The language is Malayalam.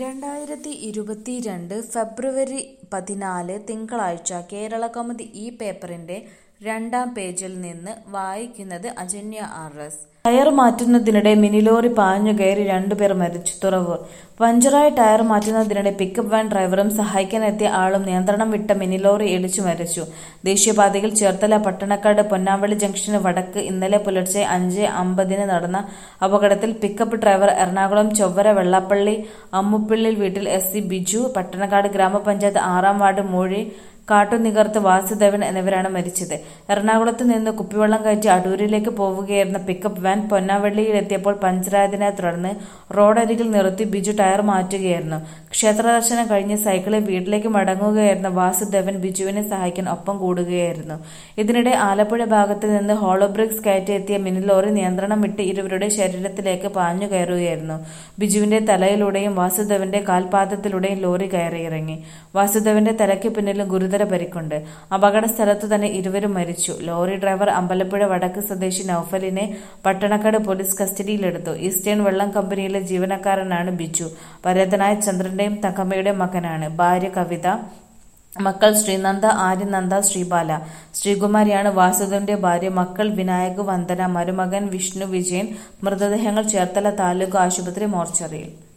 രണ്ടായിരത്തി ഇരുപത്തിരണ്ട് ഫെബ്രുവരി പതിനാല് തിങ്കളാഴ്ച കേരളകൗമുദി ഈ പേപ്പറിന്റെ രണ്ടാം പേജിൽ നിന്ന് വായിക്കുന്നത് അജന്യ ആർ എസ്. ടയർ മാറ്റുന്നതിനിടെ മിനിലോറി പാഞ്ഞുകയറി രണ്ടുപേർ മരിച്ചു തുറവൂർ പഞ്ചറായ ടയർ മാറ്റുന്നതിനിടെ പിക്കപ്പ് വാൻ ഡ്രൈവറും സഹായിക്കാനെത്തിയ ആളും നിയന്ത്രണം വിട്ട മിനിലോറി ഇടിച്ചു മരിച്ചു. ദേശീയപാതയിൽ ചേർത്തല പട്ടണക്കാട് പൊന്നാവള്ളി ജംഗ്ഷന് വടക്ക് ഇന്നലെ പുലർച്ചെ അഞ്ച് അമ്പതിന് നടന്ന അപകടത്തിൽ പിക്കപ്പ് ഡ്രൈവർ എറണാകുളം ചൊവ്വര വെള്ളാപ്പള്ളി അമ്മുപ്പിള്ളിൽ വീട്ടിൽ എസ് സി ബിജു, പട്ടണക്കാട് ഗ്രാമപഞ്ചായത്ത് ആറാം വാർഡ് മൂഴി കാട്ടുനികർത്ത് വാസുദേവൻ എന്നിവരാണ് മരിച്ചത്. എറണാകുളത്ത് നിന്ന് കുപ്പിവെള്ളം കയറ്റി അടൂരിലേക്ക് പോവുകയായിരുന്ന പിക്കപ്പ് വാൻ പൊന്നാവള്ളിയിലെത്തിയപ്പോൾ പഞ്ചറായതിനെ തുടർന്ന് റോഡരികിൽ നിർത്തി ബിജു ടയർ മാറ്റുകയായിരുന്നു. ക്ഷേത്രദർശനം കഴിഞ്ഞ് സൈക്കിളിൽ വീട്ടിലേക്ക് മടങ്ങുകയായിരുന്ന വാസുദേവൻ ബിജുവിനെ സഹായിക്കാൻ ഒപ്പം കൂടുകയായിരുന്നു. ഇതിനിടെ ആലപ്പുഴ ഭാഗത്ത് നിന്ന് ഹോളോ ബ്രിക്സ് കയറ്റി എത്തിയ മിനിലോറി നിയന്ത്രണം വിട്ട് ഇരുവരുടെ ശരീരത്തിലേക്ക് പാഞ്ഞുകയറുകയായിരുന്നു. ബിജുവിന്റെ തലയിലൂടെയും വാസുദേവന്റെ കാൽപാദത്തിലൂടെയും ലോറി കയറിയിറങ്ങി. വാസുദേവന്റെ തലയ്ക്ക് പിന്നിലും ഗുരുതര പരിക്കുണ്ട്. അപകടസ്ഥലത്തുതന്നെ ഇരുവരും മരിച്ചു. ലോറി ഡ്രൈവർ അമ്പലപ്പുഴ വടക്ക് സ്വദേശി നൗഫലിനെ പട്ടണക്കാട് പോലീസ് കസ്റ്റഡിയിലെടുത്തു. ഈസ്റ്റേൺ വെള്ളം കമ്പനിയിലെ ജീവനക്കാരനാണ് ബിജു. പരേതനായ ചന്ദ്രന്റെയും തങ്കമ്മയുടെയും മകനാണ്. ഭാര്യ കവിത. മക്കൾ ശ്രീനന്ദ, ആര്യനന്ദ, ശ്രീബാല. ശ്രീകുമാരിയാണ് വാസുദേവന്റെ ഭാര്യ. മക്കൾ വിനായക്, വന്ദന. മരുമകൻ വിഷ്ണു വിജയൻ. മൃതദേഹങ്ങൾ ചേർത്തല താലൂക്ക് ആശുപത്രി മോർച്ചറിയിൽ.